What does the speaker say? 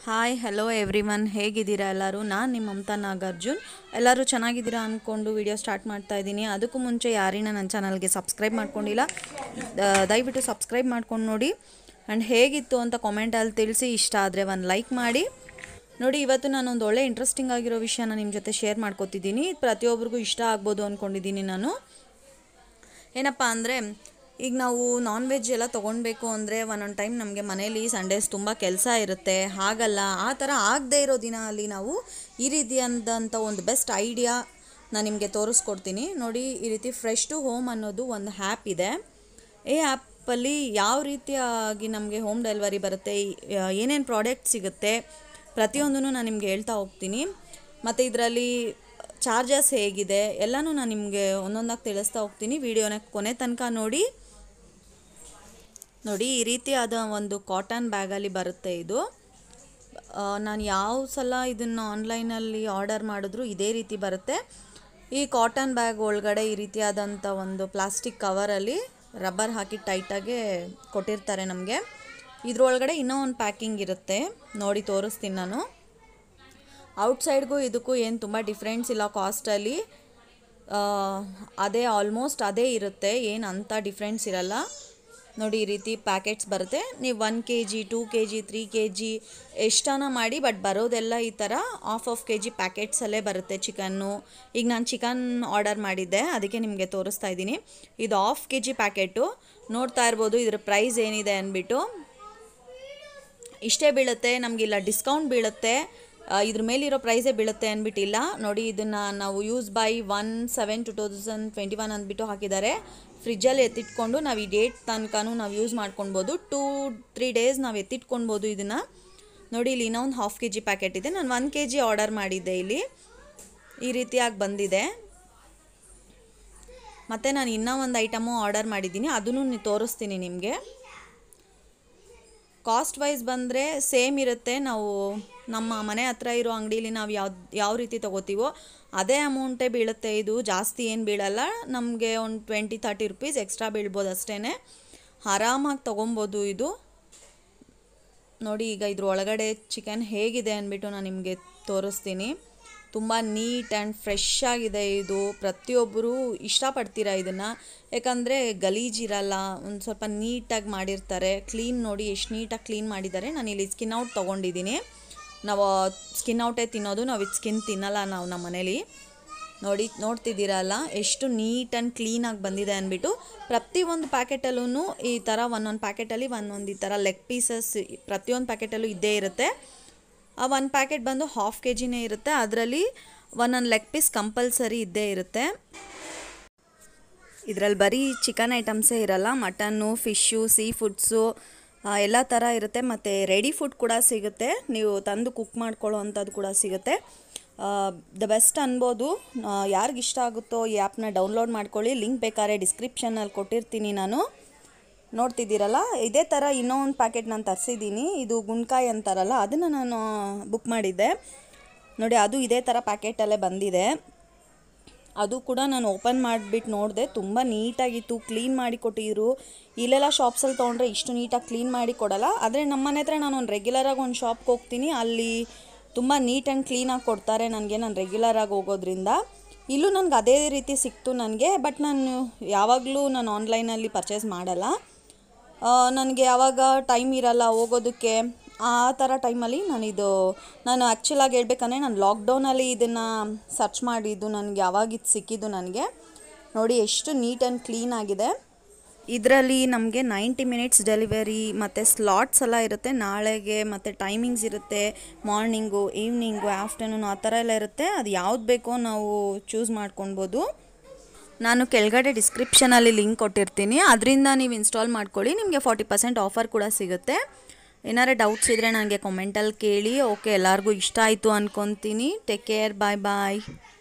hi hello every one ಹೇಗಿದ್ದೀರಾ ಎಲ್ಲರೂ ನಾನು ನಿಮ್ಮ ಮಮತಾ ನಾಗಾರ್ಜುನ್ ಎಲ್ಲರೂ ಚೆನ್ನಾಗಿದ್ದೀರಾ ಅಂದ್ಕೊಂಡು ವಿಡಿಯೋ ಸ್ಟಾರ್ಟ್ ಮಾಡ್ತಾ ಇದ್ದೀನಿ ಅದಕ್ಕೂ ಮುಂಚೆ ಯಾರಿನ ನನ್ನ ಚಾನಲ್ಗೆ ಸಬ್ಸ್ಕ್ರೈಬ್ ಮಾಡ್ಕೊಂಡಿಲ್ಲ ದ- ದಯವಿಟ್ಟು ಸಬ್ಸ್ಕ್ರೈಬ್ ಮಾಡ್ಕೊಂಡು ನೋಡಿ ಆ್ಯಂಡ್ ಹೇಗಿತ್ತು ಅಂತ ಕಾಮೆಂಟಲ್ಲಿ ತಿಳಿಸಿ ಇಷ್ಟ ಆದರೆ ಒಂದು ಲೈಕ್ ಮಾಡಿ ನೋಡಿ ಇವತ್ತು ನಾನು ಒಂದು ಒಳ್ಳೆ ಇಂಟ್ರೆಸ್ಟಿಂಗ್ ಆಗಿರೋ ವಿಷಯನ ನಿಮ್ಮ ಜೊತೆ ಶೇರ್ ಮಾಡ್ಕೊತಿದ್ದೀನಿ ಪ್ರತಿಯೊಬ್ಬರಿಗೂ ಇಷ್ಟ ಆಗ್ಬೋದು ಅಂದ್ಕೊಂಡಿದ್ದೀನಿ ನಾನು ಏನಪ್ಪ ಅಂದರೆ ಈಗ ನಾವು ನಾನ್ ವೆಜ್ ಎಲ್ಲ ತೊಗೊಳ್ಬೇಕು ಅಂದರೆ ಒಂದೊಂದು ಟೈಮ್ ನಮಗೆ ಮನೇಲಿ ಸಂಡೇಸ್ ತುಂಬ ಕೆಲಸ ಇರುತ್ತೆ ಹಾಗಲ್ಲ ಆ ಥರ ಆಗದೇ ಇರೋ ದಿನ ಅಲ್ಲಿ ನಾವು ಈ ರೀತಿಯಾದಂಥ ಒಂದು ಬೆಸ್ಟ್ ಐಡಿಯಾ ನಾನು ನಿಮಗೆ ತೋರಿಸ್ಕೊಡ್ತೀನಿ ನೋಡಿ ಈ ರೀತಿ ಫ್ರೆಶ್ ಟು ಹೋಮ್ ಅನ್ನೋದು ಒಂದು ಆ್ಯಪ್ ಇದೆ ಈ ಆ್ಯಪಲ್ಲಿ ಯಾವ ರೀತಿಯಾಗಿ ನಮಗೆ ಹೋಮ್ ಡೆಲಿವರಿ ಬರುತ್ತೆ ಏನೇನು ಪ್ರಾಡಕ್ಟ್ ಸಿಗುತ್ತೆ ಪ್ರತಿಯೊಂದನ್ನು ನಾನು ನಿಮಗೆ ಹೇಳ್ತಾ ಹೋಗ್ತೀನಿ ಮತ್ತು ಇದರಲ್ಲಿ ಚಾರ್ಜಸ್ ಹೇಗಿದೆ ಎಲ್ಲನೂ ನಾನು ನಿಮಗೆ ಒಂದೊಂದಾಗಿ ತಿಳಿಸ್ತಾ ಹೋಗ್ತೀನಿ ವಿಡಿಯೋನ ಕೊನೆ ತನಕ ನೋಡಿ ನೋಡಿ ಈ ರೀತಿಯಾದ ಒಂದು ಕಾಟನ್ ಬ್ಯಾಗಲ್ಲಿ ಬರುತ್ತೆ ಇದು ಆ, ನಾನು ಯಾವ ಸಲ ಇದನ್ನು ಆನ್ಲೈನಲ್ಲಿ ಆರ್ಡರ್ ಮಾಡಿದ್ರು ಇದೇ ರೀತಿ ಬರುತ್ತೆ ಈ ಕಾಟನ್ ಬ್ಯಾಗ್ ಒಳಗಡೆ ಈ ರೀತಿಯಾದಂಥ ಒಂದು ಪ್ಲಾಸ್ಟಿಕ್ ಕವರಲ್ಲಿ ರಬ್ಬರ್ ಹಾಕಿ ಟೈಟಾಗೆ ಕೊಟ್ಟಿರ್ತಾರೆ ನಮಗೆ ಇದ್ರೊಳಗಡೆ ಇನ್ನೂ ಒಂದು ಪ್ಯಾಕಿಂಗ್ ಇರುತ್ತೆ ನೋಡಿ ತೋರಿಸ್ತೀನಿ ನಾನು ಔಟ್ಸೈಡ್ಗೂ ಇದಕ್ಕೂ ಏನು ತುಂಬ ಡಿಫ್ರೆನ್ಸ್ ಇಲ್ಲ ಕಾಸ್ಟಲ್ಲಿ ಅದೇ ಆಲ್ಮೋಸ್ಟ್ ಅದೇ ಇರುತ್ತೆ ಏನು ಅಂಥ ಡಿಫ್ರೆನ್ಸ್ ಇರಲ್ಲ ನೋಡಿ ಈ ರೀತಿ ಪ್ಯಾಕೆಟ್ಸ್ ಬರುತ್ತೆ ನೀವು one K G two K G three K G ಎಷ್ಟನ ಮಾಡಿ ಬಟ್ ಬರೋದೆಲ್ಲ ಈ ಥರ ಆಫ್ ಆಫ್ ಕೆ ಜಿ ಪ್ಯಾಕೆಟ್ಸಲ್ಲೇ ಬರುತ್ತೆ ಚಿಕನ್ನು ಈಗ ನಾನು ಚಿಕನ್ ಆರ್ಡರ್ ಮಾಡಿದ್ದೆ ಅದಕ್ಕೆ ನಿಮಗೆ ತೋರಿಸ್ತಾ ಇದ್ದೀನಿ ಇದು ಆಫ್ ಕೆ ಜಿ ಪ್ಯಾಕೆಟು ನೋಡ್ತಾ ಇರ್ಬೋದು ಇದ್ರ ಪ್ರೈಸ್ ಏನಿದೆ ಅಂದ್ಬಿಟ್ಟು ಇಷ್ಟೇ ಬೀಳುತ್ತೆ ನಮಗಿಲ್ಲ ಡಿಸ್ಕೌಂಟ್ ಬೀಳುತ್ತೆ ಆ, ಇದ್ರ ಮೇಲಿರೋ ಪ್ರೈಸೇ ಬೀಳುತ್ತೆ ಅಂದ್ಬಿಟ್ಟಿಲ್ಲ ನೋಡಿ ಇದನ್ನು ನಾವು use by one seven two two thousand twenty one ಅಂದ್ಬಿಟ್ಟು ಹಾಕಿದ್ದಾರೆ ಫ್ರಿಜ್ಜಲ್ಲಿ ಎತ್ತಿಟ್ಕೊಂಡು ನಾವು ಈ ಡೇಟ್ ತನಕನೂ ನಾವು ಯೂಸ್ ಮಾಡ್ಕೊಳ್ಬೋದು ಟೂ ತ್ರೀ ಡೇಸ್ ನಾವು ಎತ್ತಿಟ್ಕೊಳ್ಬೋದು ಇದನ್ನು ನೋಡಿ ಇಲ್ಲಿ ಇನ್ನೊಂದು ಹಾಫ್ ಕೆ ಜಿ ಪ್ಯಾಕೆಟ್ ಇದೆ ನಾನು ಒನ್ ಕೆ ಜಿ ಆರ್ಡರ್ ಮಾಡಿದ್ದೆ ಇಲ್ಲಿ ಈ ರೀತಿಯಾಗಿ ಬಂದಿದೆ ಮತ್ತು ನಾನು ಇನ್ನೂ ಒಂದು ಐಟಮು ಆರ್ಡರ್ ಮಾಡಿದ್ದೀನಿ ಅದನ್ನು ತೋರಿಸ್ತೀನಿ ನಿಮಗೆ ಕಾಸ್ಟ್ ವೈಸ್ ಬಂದರೆ ಸೇಮ್ ಇರುತ್ತೆ ನಾವು ನಮ್ಮ ಮನೆ ಹತ್ರ ಇರೋ ಅಂಗಡೀಲಿ ನಾವು ಯಾವ ಯಾವ ರೀತಿ ತೊಗೋತೀವೋ ಅದೇ ಅಮೌಂಟೇ ಬೀಳುತ್ತೆ ಇದು ಜಾಸ್ತಿ ಏನು ಬೀಳಲ್ಲ ನಮಗೆ ಒಂದು ಟ್ವೆಂಟಿ ತರ್ಟಿ ರುಪೀಸ್ ಎಕ್ಸ್ಟ್ರಾ ಬೀಳ್ಬೋದು ಅಷ್ಟೇ ಆರಾಮಾಗಿ ತೊಗೊಬೋದು ಇದು ನೋಡಿ ಈಗ ಇದ್ರ ಒಳಗಡೆ ಚಿಕನ್ ಹೇಗಿದೆ ಅಂದ್ಬಿಟ್ಟು ನಾನು ನಿಮಗೆ ತೋರಿಸ್ತೀನಿ ತುಂಬ ನೀಟ್ ಆ್ಯಂಡ್ ಫ್ರೆಶ್ ಆಗಿದೆ ಇದು ಪ್ರತಿಯೊಬ್ಬರು ಇಷ್ಟಪಡ್ತೀರಾ ಇದನ್ನು ಯಾಕಂದರೆ ಗಲೀಜಿರಲ್ಲ ಒಂದು ಸ್ವಲ್ಪ ನೀಟಾಗಿ ಮಾಡಿರ್ತಾರೆ ಕ್ಲೀನ್ ನೋಡಿ ಎಷ್ಟು ನೀಟಾಗಿ ಕ್ಲೀನ್ ಮಾಡಿದ್ದಾರೆ ನಾನು ಇಲ್ಲಿ ಸ್ಕಿನ್ ಔಟ್ ತೊಗೊಂಡಿದ್ದೀನಿ ನಾವು ಸ್ಕಿನ್ ಔಟೇ ತಿನ್ನೋದು ನಾವು ಇದು ಸ್ಕಿನ್ ತಿನ್ನಲ್ಲ ನಾವು ನಮ್ಮ ಮನೇಲಿ ನೋಡಿ ನೋಡ್ತಿದ್ದೀರಲ್ಲ ಎಷ್ಟು ನೀಟ್ ಆ್ಯಂಡ್ ಕ್ಲೀನಾಗಿ ಬಂದಿದೆ ಅಂದ್ಬಿಟ್ಟು ಪ್ರತಿಯೊಂದು ಪ್ಯಾಕೆಟಲ್ಲೂ ಈ ಥರ ಒಂದೊಂದು ಪ್ಯಾಕೆಟಲ್ಲಿ ಒಂದೊಂದು ಈ ಥರ ಲೆಗ್ ಪೀಸಸ್ ಪ್ರತಿಯೊಂದು ಪ್ಯಾಕೆಟಲ್ಲೂ ಇದ್ದೇ ಇರುತ್ತೆ ಆ ಒಂದು ಪ್ಯಾಕೆಟ್ ಬಂದು ಹಾಫ್ ಕೆ ಜಿನೇ ಇರುತ್ತೆ ಅದರಲ್ಲಿ ಒಂದೊಂದು ಲೆಗ್ ಪೀಸ್ ಕಂಪಲ್ಸರಿ ಇದ್ದೇ ಇರುತ್ತೆ ಇದರಲ್ಲಿ ಬರೀ ಚಿಕನ್ ಐಟಮ್ಸೇ ಇರಲ್ಲ ಮಟನ್ನು ಫಿಶ್ಶು ಸೀ ಫುಡ್ಸು ಎಲ್ಲ ಥರ ಇರುತ್ತೆ ಮತ್ತು ರೆಡಿ ಫುಡ್ ಕೂಡ ಸಿಗುತ್ತೆ ನೀವು ತಂದು ಕುಕ್ ಮಾಡ್ಕೊಳ್ಳೋ ಅಂಥದ್ದು ಕೂಡ ಸಿಗುತ್ತೆ ದ ಬೆಸ್ಟ್ ಅನ್ಬೋದು ಯಾರಿಗೆ ಇಷ್ಟ ಆಗುತ್ತೋ ಈ ಆ್ಯಪ್ನ ಡೌನ್ಲೋಡ್ ಮಾಡ್ಕೊಳ್ಳಿ ಲಿಂಕ್ ಬೇಕಾದ್ರೆ ಡಿಸ್ಕ್ರಿಪ್ಷನಲ್ಲಿ ಕೊಟ್ಟಿರ್ತೀನಿ ನಾನು ನೋಡ್ತಿದ್ದೀರಲ್ಲ ಇದೇ ಥರ ಇನ್ನೂ ಒಂದು ಪ್ಯಾಕೆಟ್ ನಾನು ತರಿಸಿದ್ದೀನಿ ಇದು ಗುಣ್ಕಾಯಿ ಅಂತಾರಲ್ಲ ಅದನ್ನು ನಾನು ಬುಕ್ ಮಾಡಿದ್ದೆ ನೋಡಿ ಅದು ಇದೇ ಥರ ಪ್ಯಾಕೆಟಲ್ಲೇ ಬಂದಿದೆ ಅದು ಕೂಡ ನಾನು ಓಪನ್ ಮಾಡಿಬಿಟ್ಟು ನೋಡಿದೆ ತುಂಬ ನೀಟಾಗಿತ್ತು ಕ್ಲೀನ್ ಮಾಡಿ ಕೊಟ್ಟಿದ್ರು ಇಲ್ಲೆಲ್ಲ ಶಾಪ್ಸಲ್ಲಿ ತೊಗೊಂಡ್ರೆ ಇಷ್ಟು ನೀಟಾಗಿ ಕ್ಲೀನ್ ಮಾಡಿ ಕೊಡಲ್ಲ ಆದರೆ ನಮ್ಮ ಮನೆ ಹತ್ರ ನಾನು ಒಂದು ರೆಗ್ಯುಲರಾಗಿ ಒಂದು ಶಾಪ್ಗೆ ಹೋಗ್ತೀನಿ ಅಲ್ಲಿ ತುಂಬ ನೀಟ್ ಆ್ಯಂಡ್ ಕ್ಲೀನಾಗಿ ಕೊಡ್ತಾರೆ ನನಗೆ ನಾನು ರೆಗ್ಯುಲರಾಗಿ ಹೋಗೋದ್ರಿಂದ ಇಲ್ಲೂ ನನಗೆ ಅದೇ ರೀತಿ ಸಿಕ್ತು ನನಗೆ ಬಟ್ ನಾನು ಯಾವಾಗಲೂ ನಾನು ಆನ್ಲೈನಲ್ಲಿ ಪರ್ಚೇಸ್ ಮಾಡಲ್ಲ ನನಗೆ ಯಾವಾಗ ಟೈಮ್ ಇರಲ್ಲ ಹೋಗೋದಕ್ಕೆ ಆ ಥರ ಟೈಮಲ್ಲಿ ನಾನಿದು ನಾನು ಆ್ಯಕ್ಚುಲಾಗಿ ಹೇಳ್ಬೇಕಂದ್ರೆ ನಾನು ಲಾಕ್ಡೌನಲ್ಲಿ ಇದನ್ನು ಸರ್ಚ್ ಮಾಡಿದ್ದು ನನಗೆ ಯಾವಾಗ ಇದು ಸಿಕ್ಕಿದ್ದು ನನಗೆ ನೋಡಿ ಎಷ್ಟು ನೀಟ್ ಆ್ಯಂಡ್ ಕ್ಲೀನ್ ಆಗಿದೆ ಇದರಲ್ಲಿ ನಮಗೆ ನೈಂಟಿ ಮಿನಿಟ್ಸ್ ಡೆಲಿವರಿ ಮತ್ತು ಸ್ಲಾಟ್ಸ್ ಎಲ್ಲ ಇರುತ್ತೆ ನಾಳೆಗೆ ಮತ್ತು ಟೈಮಿಂಗ್ಸ್ ಇರುತ್ತೆ ಮಾರ್ನಿಂಗು ಈವ್ನಿಂಗು ಆಫ್ಟರ್ನೂನ್ ಆ ಥರ ಎಲ್ಲ ಇರುತ್ತೆ ಅದು ಯಾವ್ದು ಬೇಕೋ ನಾವು ಚೂಸ್ ಮಾಡ್ಕೊಳ್ಬೋದು ನಾನು ಕೆಳಗಡೆ ಡಿಸ್ಕ್ರಿಪ್ಷನಲ್ಲಿ ಲಿಂಕ್ ಕೊಟ್ಟಿರ್ತೀನಿ ಅದರಿಂದ ನೀವು ಇನ್ಸ್ಟಾಲ್ ಮಾಡ್ಕೊಳ್ಳಿ ನಿಮಗೆ ಫಾರ್ಟಿ ಪರ್ಸೆಂಟ್ ಆಫರ್ ಕೂಡ ಸಿಗುತ್ತೆ ಏನಾರು ಡೌಟ್ಸ್ ಇದ್ದರೆ ನನಗೆ ಕಾಮೆಂಟಲ್ಲಿ ಕೇಳಿ ಓಕೆ ಎಲ್ಲರಿಗೂ ಇಷ್ಟ ಆಯಿತು ಅಂದ್ಕೊತೀನಿ ಟೇಕ್ ಕೇರ್ ಬಾಯ್ ಬಾಯ್